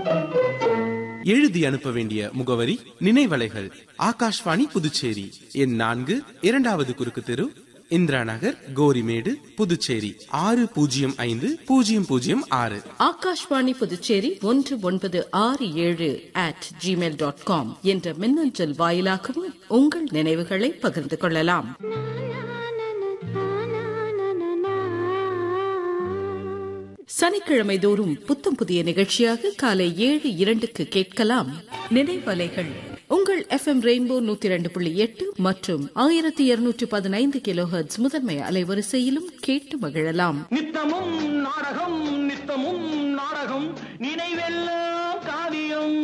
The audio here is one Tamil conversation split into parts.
எழுதி அனுப்ப வேண்டிய முகவரி நினைவலைகள் ஆகாஷ்வாணி புதுச்சேரி எண் நான்கு இரண்டாவது குறுக்கு தெரு இந்திரா நகர் கோரிமேடு புதுச்சேரி ஆறு பூஜ்ஜியம் ஐந்து பூஜ்ஜியம் பூஜ்ஜியம் ஆறு ஆகாஷ்வாணி புதுச்சேரி ஒன்று ஒன்பது ஆறு ஏழு அட் ஜிமெயில் டாட் காம் என்ற மின்னஞ்சல் வாயிலாகவும் உங்கள் நினைவுகளை பகிர்ந்து கொள்ளலாம் சனிக்கிழமை தோறும் புத்தம் புதிய நிகழ்ச்சியாக காலை ஏழு இரண்டுக்கு கேட்கலாம் நினைவலைகள் உங்கள் எஃப்எம் ரெயின்போ நூத்தி இரண்டு புள்ளி எட்டு மற்றும் ஆயிரத்தி இருநூற்றி பதினைந்து கிலோஹெர்ட்ஸ் முதன்மை அலைவரிசையிலும் கேட்டு மகிழலாம் நித்தமும் நாடகம் நித்தமும் நாடகம் நினைவெல்லாம் காவியம்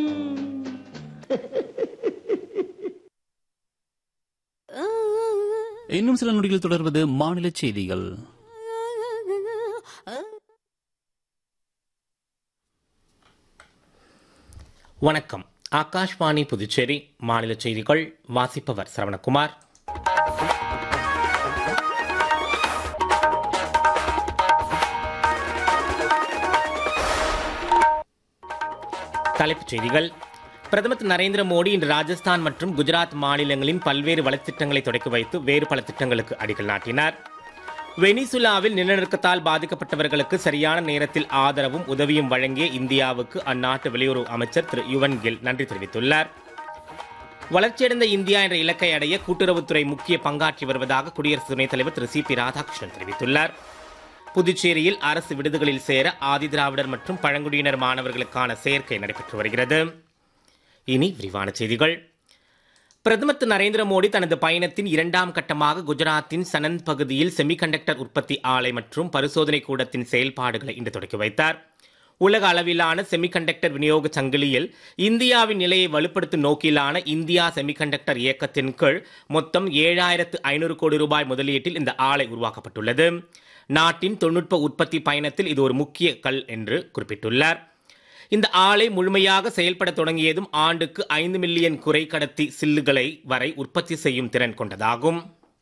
இன்னும் சில நொடிகள் தொடர்வது மாநில செய்திகள் வணக்கம் ஆகாஷ்வாணி புதுச்சேரி மாநில செய்திகள் வாசிப்பவர் சரவணகுமார் தலைப்புச் செய்திகள் பிரதமர் திரு நரேந்திர மோடி இன்று ராஜஸ்தான் மற்றும் குஜராத் மாநிலங்களின் பல்வேறு வளர்ச்சித் தொடக்கி வைத்து வேறு பல திட்டங்களுக்கு அடிக்கல் நாட்டினார் வெனிசுலாவில் நிலநடுக்கத்தால் பாதிக்கப்பட்டவர்களுக்கு சரியான நேரத்தில் ஆதரவும் உதவியும் வழங்கிய இந்தியாவுக்கு அந்நாட்டு வெளியுறவு அமைச்சர் திரு யுவன் கில் நன்றி தெரிவித்துள்ளார் வளர்ச்சியடைந்த இந்தியா என்ற இலக்கை அடைய கூட்டுறவுத்துறை முக்கிய பங்காற்றி வருவதாக குடியரசு துணைத் தலைவர் திரு சி பி ராதாகிருஷ்ணன் தெரிவித்துள்ளார் புதுச்சேரியில் அரசு விடுதிகளில் சேர ஆதிதிராவிடர் மற்றும் பழங்குடியினர் மாணவர்களுக்கான சேர்க்கை நடைபெற்று வருகிறது இனி விரிவான செய்திகள் பிரதமர் திரு நரேந்திர மோடி தனது பயணத்தின் இரண்டாம் கட்டமாக குஜராத்தின் சனந்த் பகுதியில் செமிகண்டக்டர் உற்பத்தி ஆலை மற்றும் பரிசோதனை கூடத்தின் செயல்பாடுகளை இன்று தொடக்கி வைத்தார் உலக அளவிலான செமிகண்டக்டர் விநியோக சங்கிலியில் இந்தியாவின் நிலையை வலுப்படுத்தும் நோக்கிலான இந்தியா செமிகண்டக்டர் இயக்கத்தின் கீழ் மொத்தம் ஏழாயிரத்து ஐநூறு கோடி ரூபாய் முதலீட்டில் இந்த ஆலை உருவாக்கப்பட்டுள்ளது நாட்டின் தொழில்நுட்ப உற்பத்தி பயணத்தில் இது ஒரு முக்கிய கல் என்று குறிப்பிட்டுள்ளார் இந்த ஆலை முழுமையாக செயல்பட தொடங்கியதும் ஆண்டுக்கு ஐந்து மில்லியன் குறை கடத்தி சில்லுகளை வரை உற்பத்தி செய்யும் திறன் கொண்டதாகும்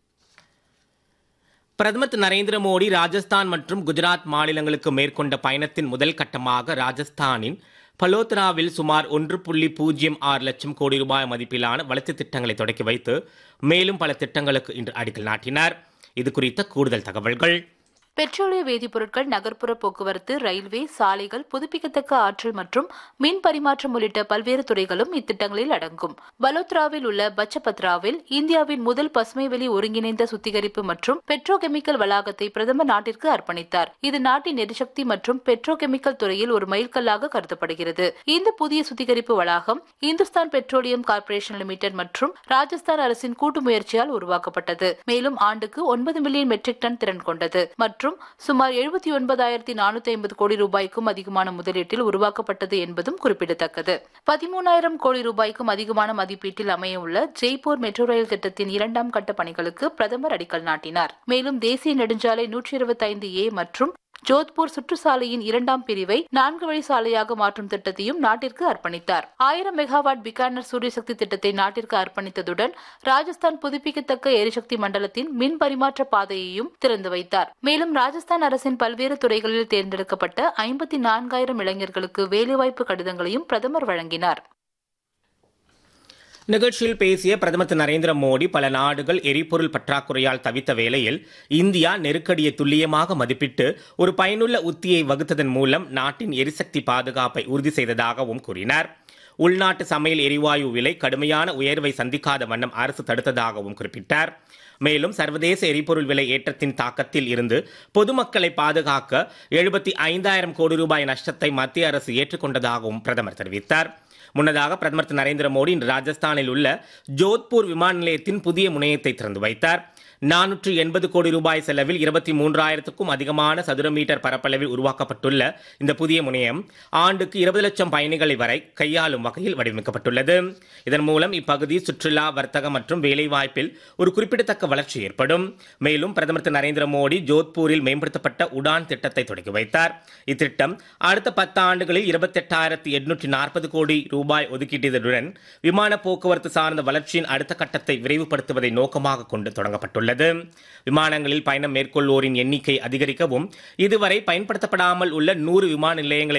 பிரதமர் திரு நரேந்திர மோடி ராஜஸ்தான் மற்றும் குஜராத் மாநிலங்களுக்கு மேற்கொண்ட பயணத்தின் முதல் கட்டமாக ராஜஸ்தானின் பலோத்ராவில் சுமார் ஒன்று புள்ளி பூஜ்ஜியம் ஆறு லட்சம் கோடி ரூபாய் மதிப்பிலான வளர்ச்சி திட்டங்களை தொடக்கி வைத்து மேலும் பல திட்டங்களுக்கு இன்று அடிக்கல் நாட்டினார் இது குறித்த கூடுதல் தகவல்கள் பெட்ரோலிய வேதிப்பொருட்கள் நகர்ப்புற போக்குவரத்து ரயில்வே சாலைகள் புதுப்பிக்கத்தக்க ஆற்றல் மற்றும் மின் பரிமாற்றம் உள்ளிட்ட பல்வேறு துறைகளும் இத்திட்டங்களில் அடங்கும் பலோத்ராவில் உள்ள பச்சபத்ராவில் இந்தியாவின் முதல் பசுமைவெளி ஒருங்கிணைந்த சுத்திகரிப்பு மற்றும் பெட்ரோகெமிக்கல் வளாகத்தை பிரதமர் நாட்டிற்கு அர்ப்பணித்தார் இது நாட்டின் எரிசக்தி மற்றும் பெட்ரோகெமிக்கல் துறையில் ஒரு மைல்கல்லாக கருதப்படுகிறது இந்த புதிய சுத்திகரிப்பு வளாகம் இந்துஸ்தான் பெட்ரோலியம் கார்ப்பரேஷன் லிமிடெட் மற்றும் ராஜஸ்தான் அரசின் கூட்டு முயற்சியால் உருவாக்கப்பட்டது மேலும் ஆண்டுக்கு ஒன்பது மில்லியன் மெட்ரிக் டன் திறன் கொண்டது மற்றும் சுமார் எழுபத்தி ஒன்பதாயிரத்தி நானூத்தி ஐம்பது கோடி ரூபாய்க்கும் அதிகமான முதலீட்டில் உருவாக்கப்பட்டது என்பதும் குறிப்பிடத்தக்கது பதிமூணாயிரம் கோடி ரூபாய்க்கும் அதிகமான மதிப்பீட்டில் அமையவுள்ள ஜெய்ப்பூர் மெட்ரோ ரயில் திட்டத்தின் இரண்டாம் கட்ட பணிகளுக்கு பிரதமர் அடிக்கல் நாட்டினார் மேலும் தேசிய நெடுஞ்சாலை நூற்றி இருபத்தி ஐந்து ஏ மற்றும் ஜோத்பூர் சுற்றுச்சாலையின் இரண்டாம் பிரிவை நான்கு வழி சாலையாக மாற்றும் திட்டத்தையும் நாட்டிற்கு அர்ப்பணித்தார் ஆயிரம் மெகாவாட் பிகானர் சூரியசக்தி திட்டத்தை நாட்டிற்கு அர்ப்பணித்ததுடன் ராஜஸ்தான் புதுப்பிக்கத்தக்க எரிசக்தி மண்டலத்தின் மின் பரிமாற்ற பாதையையும் திறந்து வைத்தார் மேலும் ராஜஸ்தான் அரசின் பல்வேறு துறைகளில் தேர்ந்தெடுக்கப்பட்ட ஐம்பத்தி நான்காயிரம் இளைஞர்களுக்கு வேலைவாய்ப்பு கடிதங்களையும் பிரதமர் வழங்கினார் நிகழ்ச்சியில் பேசிய பிரதமர் திரு நரேந்திர மோடி பல நாடுகள் எரிபொருள் பற்றாக்குறையால் தவித்த வேளையில் இந்தியா நெருக்கடியை துல்லியமாக மதிப்பிட்டு ஒரு பயனுள்ள உத்தியை வகுத்ததன் மூலம் நாட்டின் எரிசக்தி பாதுகாப்பை உறுதி செய்ததாகவும் கூறினார் உள்நாட்டு சமையல் எரிவாயு விலை கடுமையான உயர்வை சந்திக்காத வண்ணம் அரசு தடுத்ததாகவும் குறிப்பிட்டார் மேலும் சர்வதேச எரிபொருள் விலை ஏற்றத்தின் தாக்கத்தில் இருந்து பொதுமக்களை பாதுகாக்க எழுபத்தி ஐந்தாயிரம் கோடி ரூபாய் நஷ்டத்தை மத்திய அரசு ஏற்றுக்கொண்டதாகவும் பிரதமர் தெரிவித்தார் முன்னதாக பிரதமர் திரு நரேந்திர மோடி இன்று ராஜஸ்தானில் உள்ள ஜோத்பூர் விமான நிலையத்தின் புதிய முனையத்தை திறந்து வைத்தார் நானூற்று எண்பது கோடி ரூபாய் செலவில் இருபத்தி மூன்றாயிரத்துக்கும் அதிகமான சதுர மீட்டர் பரப்பளவில் உருவாக்கப்பட்டுள்ள இந்த புதிய முனையம் ஆண்டுக்கு இருபது லட்சம் பயணிகளை வரை கையாளும் வகையில் வடிவமைக்கப்பட்டுள்ளது இதன் மூலம் இப்பகுதி சுற்றுலா வர்த்தகம் மற்றும் வேலைவாய்ப்பில் ஒரு குறிப்பிடத்தக்க வளர்ச்சி ஏற்படும் மேலும் பிரதமர் திரு நரேந்திர மோடி ஜோத்பூரில் மேம்படுத்தப்பட்ட உடான் திட்டத்தை தொடங்கி வைத்தார் இத்திட்டம் அடுத்த பத்து ஆண்டுகளில் இருபத்தெட்டாயிரத்தி எட்நூற்றி நாற்பது கோடி ரூபாய் ஒதுக்கீட்டுடன் விமான போக்குவரத்து சார்ந்த வளர்ச்சியின் அடுத்த கட்டத்தை விரைவுபடுத்துவதை நோக்கமாக கொண்டு தொடங்கப்பட்டுள்ளது விமானங்களில் பயணம் மேற்கொள்வோரின் எண்ணிக்கை அதிகரிக்கவும் இதுவரை பயன்படுத்தப்படாமல் உள்ள நூறு விமான நிலையங்களை